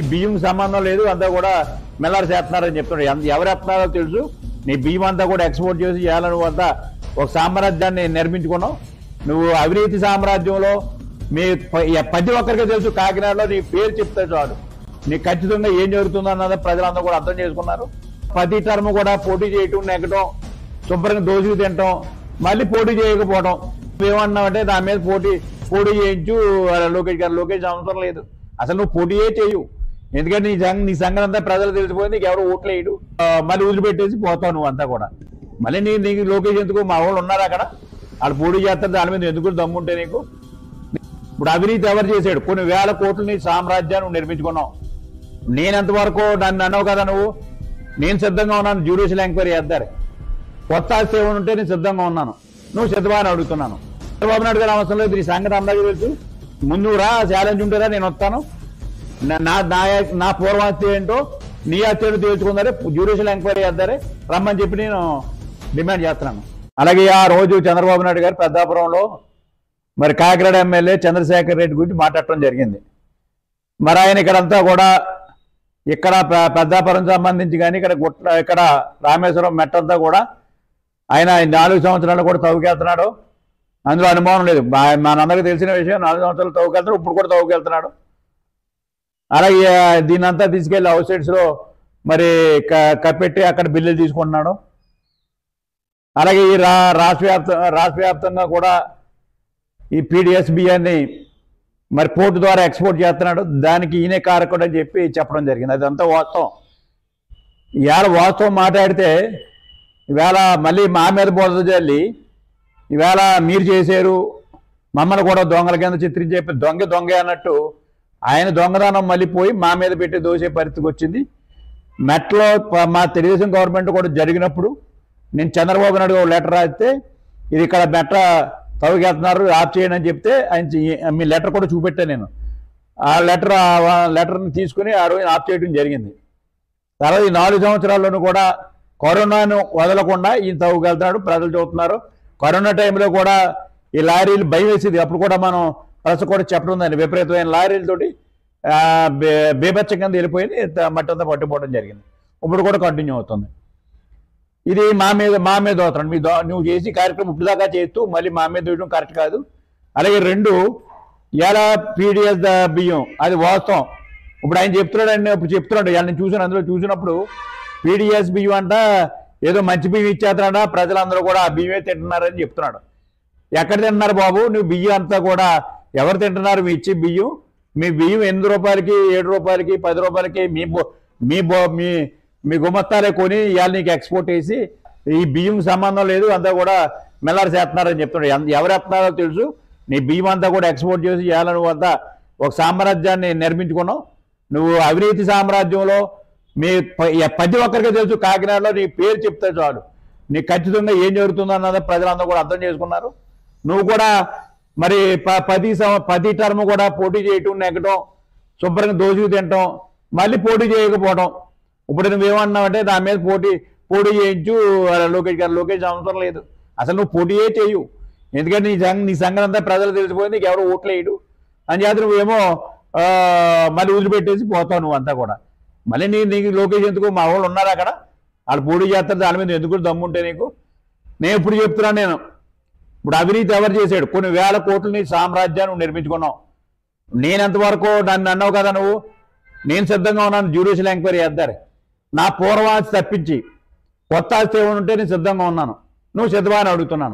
బియ్యం సంబంధం లేదు అంతా కూడా మెల్లారు చేస్తున్నారని చెప్తున్నాడు ఎంత- ఎవరు ఎత్తున్నారో తెలుసు నీ బియ్యం అంతా కూడా ఎక్స్పోర్ట్ చేసి ఇవాళ నువ్వు అంతా ఒక సామ్రాజ్యాన్ని నిర్మించుకున్నావు నువ్వు అవినీతి సామ్రాజ్యంలో మీ ప- ఎ- ప్రతి ఒక్కరికి తెలుసు కాకినాడలో నీ పేరు చెప్తే చాలు నీకు ఖచ్చితంగా ఏం జరుగుతుందో అన్నది ప్రజలందరూ కూడా అర్థం చేసుకున్నారు ప్రతి టర్మ్ కూడా పోటీ చేయటం నెగ్గటం శుభ్రంగా దోచుకు తినటం మళ్ళీ పోటీ చేయకపోవడం ఏమన్నావంటే దాని మీద పోటీ పోటీ చేయించు ఆ, లోకేష్ గారు లోకేష్ అవసరం లేదు అసలు నువ్వు పోటీయే చేయు ఎందుకంటే నీ సంగ నీ సంగతి అంతా ప్రజలు తెలిసిపోయింది నీకు ఎవరు ఓట్లు వేయడు ఆ, మళ్ళీ వదిలిపెట్టేసి పోతావు నువ్వు అంతా కూడా మళ్ళీ నీ నీకు లోకేష్ ఎందుకు మా వాళ్ళు ఉన్నారు అక్కడ వాళ్ళు పోటీ చేస్తారు దాని మీద ఎందుకు దమ్ముంటే నీకు ఇప్పుడు అవినీతి ఎవరు చేశాడు కొన్ని వేల కోట్లు నీ సామ్రాజ్యాన్ని నువ్వు నిర్మించుకున్నావు నేనెంత వరకు నన్ను అన్నావు కదా నువ్వు నేను సిద్ధంగా ఉన్నాను జ్యుడిషియల్ ఎంక్వైరీ చేద్దారు కొత్త ఆస్తి ఏమైనా ఉంటే నేను సిద్ధంగా ఉన్నాను నువ్వు సిద్ధమా అని అడుగుతున్నాను చంద్రబాబు నాయుడు గారు అవసరం లేదు ఈ సంగతి అందరికీ తెలుసు ముందు రా ఛాలెంజ్ ఉంటుందా నేను వస్తాను నా- నా నా నా పూర్వాస్తి ఏంటో నీ ఆస్తి ఏంటో తేల్చుకుందారే జ్యుడిషియల్ ఎంక్వైరీ చేద్దారే రమ్మని చెప్పి నేను డిమాండ్ చేస్తున్నాను అలాగే ఆ రోజు చంద్రబాబు నాయుడు గారు పెద్దాపురంలో మరి కాకినాడ ఎమ్మెల్యే చంద్రశేఖర్ రెడ్డి గురించి మాట్లాడటం జరిగింది మరి ఆయన ఇక్కడంతా కూడా ఇక్కడ పె- పెద్దాపురం సంబంధించి కానీ ఇక్కడ గుట్ట ఇక్కడ రామేశ్వరం మెట్టంతా కూడా ఆయన ఈ నాలుగు సంవత్సరాలు కూడా తవ్వుకెళ్తున్నాడు అందులో అనుమానం లేదు మా- మనందరికీ తెలిసిన విషయం నాలుగు సంవత్సరాలు తవ్వుకెళ్తున్నాడు ఇప్పుడు కూడా తవ్వుకెళ్తున్నాడు అలాగే దీని అంతా తీసుకెళ్లి అవుట్ సైడ్స్ లో మరి క- కప్పెట్టి అక్కడ బిల్లులు తీసుకుంటున్నాడు అలాగే ఈ రా రాష్ట్ర వ్యాప్త రాష్ట్ర వ్యాప్తంగా కూడా ఈ పీడిఎస్ బియ్యాన్ని మరి పోర్టు ద్వారా ఎక్స్పోర్ట్ చేస్తున్నాడు దానికి ఈయనే కారకుడు అని చెప్పి చెప్పడం జరిగింది అదంతా వాస్తవం ఇవాళ వాస్తవం మాట్లాడితే ఇవాళ మళ్ళీ మా మీద బోధ చల్లి ఇవాళ మీరు చేశారు మమ్మల్ని కూడా దొంగల కింద చిత్రించి చెప్పి దొంగ దొంగ అన్నట్టు ఆయన దొంగదానం మళ్ళీ పోయి మా మీద పెట్టి దోసే పరిస్థితికి వచ్చింది మెట్లో ప- మా తెలుగుదేశం గవర్నమెంట్ కూడా జరిగినప్పుడు నేను చంద్రబాబు నాయుడు గారు లెటర్ రాస్తే ఇది ఇక్కడ మెట్ల తవ్వుకెళ్తున్నారు ఆఫ్ చేయండి అని చెప్తే ఆయన చెయ్యి- మీ లెటర్ కూడా చూపెట్టాను నేను ఆ లెటర్ ఆ లెటర్ని తీసుకుని ఆ రోజు ఆఫ్ చేయడం జరిగింది తర్వాత ఈ నాలుగు సంవత్సరాల్లోనూ కూడా కరోనాను వదలకుండా ఈయన తవ్వుకెళ్తున్నాడు ప్రజలు చూస్తున్నారు కరోనా టైంలో కూడా ఈ లారీలు భయం వేసేది అప్పుడు కూడా మనం ప్రెస్ కూడా చెప్పడం ఉందండి విపరీతమైన లారీలతోటి ఆ, బే- బేభత్సం కింద వెళ్ళిపోయి త- మట్టి అంతా పట్టుకోవడం జరిగింది ఇప్పుడు కూడా కంటిన్యూ అవుతుంది ఇది మా మీద మా మీద అవుతాడు మీ దో- నువ్వు చేసి కార్యక్రమం ఇప్పుడు దాకా చేస్తూ మళ్ళీ మా మీద వేయడం కరెక్ట్ కాదు అలాగే రెండు ఎలా పీడిఎస్ బియ్యం అది వాస్తవం ఇప్పుడు ఆయన చెప్తున్నాడు అండి ఇప్పుడు చెప్తున్నాడు ఇవాళ నేను చూసాను అందులో చూసినప్పుడు పీడిఎస్ బియ్యం అంట ఏదో మంచి బియ్యం ఇచ్చేస్తున్నాడా ప్రజలందరూ కూడా ఆ బియ్యమే తింటున్నారని చెప్తున్నాడు ఎక్కడ తింటున్నారు బాబు నువ్వు బియ్యం అంతా కూడా ఎవరు తింటున్నారు మీ ఇచ్చే బియ్యం మీ బియ్యం ఎనిమిది రూపాయలకి ఏడు రూపాయలకి పది రూపాయలకి మీ బో- మీ బో మీ మీ గుమస్తాలే కొని ఇవాళ నీకు ఎక్స్పోర్ట్ చేసి ఈ బియ్యం సంబంధం లేదు అంతా కూడా మెల్లారు చేస్తున్నారని చెప్తున్నాడు ఎంత- ఎవరు ఎత్తున్నారో తెలుసు నీ బియ్యం అంతా కూడా ఎక్స్పోర్ట్ చేసి ఇవాళ నువ్వు అంతా ఒక సామ్రాజ్యాన్ని నిర్మించుకున్నావు నువ్వు అవినీతి సామ్రాజ్యంలో మీ ప- ఎ- ప్రతి ఒక్కరికి తెలుసు కాకినాడలో నీ పేరు చెప్తే చాలు నీకు ఖచ్చితంగా ఏం జరుగుతుందో అన్నది ప్రజలందరూ కూడా అర్థం చేసుకున్నారు నువ్వు కూడా మరి ప- పది సం- పది టర్మ్ కూడా పోటీ చేయటం నెగ్గటం శుభ్రంగా దోచుకు తినటం మళ్ళీ పోటీ చేయకపోవడం ఇప్పుడు నువ్వేమన్నావంటే దాని మీద పోటీ పోటీ చేయించు ఆ, లోకేష్ గారు లోకేష్ అవసరం లేదు అసలు నువ్వు పోటీయే చేయు ఎందుకంటే నీ సంగ నీ సంగతి అంతా ప్రజలు తెలిసిపోయింది నీకు ఎవరు ఓట్లు వేయడు అని చేత నువ్వేమో ఆ, మళ్ళీ వదిలిపెట్టేసి పోతావు నువ్వు అంతా కూడా మళ్ళీ నీ నీకు లోకేష్ ఎందుకు మా వాళ్ళు ఉన్నారు అక్కడ వాళ్ళు పోటీ చేస్తారు దాని మీద ఎందుకు దమ్ముంటే నీకు నేను ఇప్పుడు చెప్తున్నాను నేను ఇప్పుడు అవినీతి ఎవరు చేశాడు కొన్ని వేల కోట్లు నీ సామ్రాజ్యాన్ని నువ్వు నిర్మించుకున్నావు నేనెంత వరకు నన్ను అన్నావు కదా నువ్వు నేను సిద్ధంగా ఉన్నాను జ్యుడిషియల్ ఎంక్వైరీ చేద్దారు నా పూర్వాస్తి తప్పించి కొత్త ఆస్తి ఏమైనా ఉంటే నేను సిద్ధంగా ఉన్నాను నువ్వు సిద్ధమా అని అడుగుతున్నాను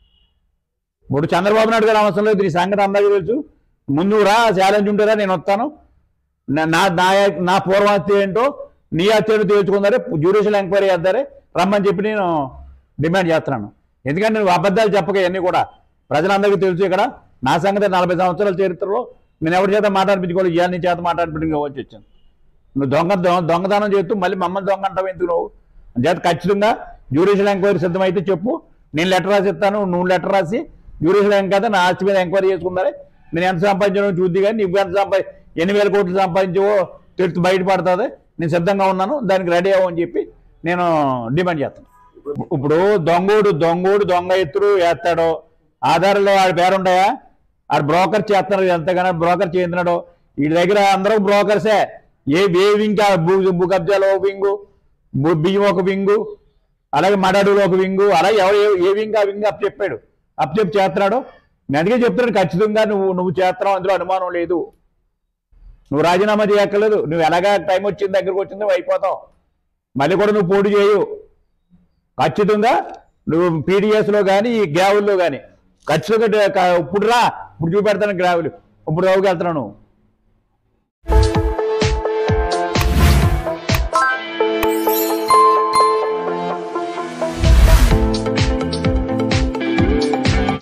ఇప్పుడు చంద్రబాబు నాయుడు గారు అవసరం లేదు ఈ సంగతి అందరికీ తెలుసు ముందు రా ఛాలెంజ్ ఉంటుందా నేను వస్తాను నా- నా నా నా పూర్వాస్తి ఏంటో నీ ఆస్తి ఏంటో తేల్చుకుందారే జ్యుడిషియల్ ఎంక్వైరీ చేద్దారే రమ్మని చెప్పి నేను డిమాండ్ చేస్తున్నాను ఎందుకంటే నువ్వు అబద్ధాలు చెప్పక ఇవన్నీ కూడా ప్రజలందరికీ తెలుసు ఇక్కడ నా సంగతి నలభై సంవత్సరాల చరిత్రలో నేను ఎవరి చేత మాట్లాడిపించుకోవాలి ఇవాళ నీ చేత మాట్లాడిపించుకు వచ్చి వచ్చాను నువ్వు దొంగ దొ- దొంగతనం చేస్తూ మళ్ళీ మమ్మల్ని దొంగ అంటావు ఎందుకు నువ్వు చేత ఖచ్చితంగా జ్యూరిషియల్ ఎంక్వైరీ సిద్ధమైతే చెప్పు నేను లెటర్ రాసి ఇస్తాను నువ్వు లెటర్ రాసి జ్యూరిషియల్ ఎంక్వైరీ నా ఆస్తి మీద ఎంక్వైరీ చేసుకున్నారే నేను ఎంత సంపాదించడం చూద్ది కానీ నువ్వు ఎంత సంపా ఎన్ని వేల కోట్లు సంపాదించవో తెలుసు బయటపడుతుంది నేను సిద్ధంగా ఉన్నాను దానికి రెడీ అవ్వని చెప్పి నేను డిమాండ్ చేస్తాను ఇప్పుడు దొంగోడు దొంగోడు దొంగ ఎత్తుడు వేస్తాడో ఆధారంలో ఆడి పేరుంటాయా ఆడు బ్రోకర్ చేస్తున్నాడు ఎంతగానో బ్రోకర్ చేస్తున్నాడు వీడి దగ్గర అందరూ బ్రోకర్సే ఏ ఏ వింగ్ ఆ భూ భూ కబ్జాలో ఒక వింగు భూ- బియ్యం ఒక వింగు అలాగే మడడులో ఒక వింగు అలా ఎవరు ఏ- ఏ వింగ్ ఆ వింగ్ అప్ చెప్పాడు అప్ చెప్పి చేస్తున్నాడు నేను అందుకే చెప్తున్నాడు ఖచ్చితంగా నువ్వు నువ్వు చేస్తున్నావు అందులో అనుమానం లేదు నువ్వు రాజీనామా చేయక్కర్లేదు నువ్వు ఎలాగా టైం వచ్చింది దగ్గరకు వచ్చింది నువ్వు అయిపోతావు మళ్ళీ కూడా నువ్వు పోటీ చేయు ఖచ్చితంగా నువ్వు పీడిఎస్ లో కానీ ఈ గ్రావుల్లో కానీ ఖచ్చితంగా క- ఇప్పుడు రా ఇప్పుడు చూపెడతాను గ్రావులు ఇప్పుడు రావుకి వెళ్తున్నావు నువ్వు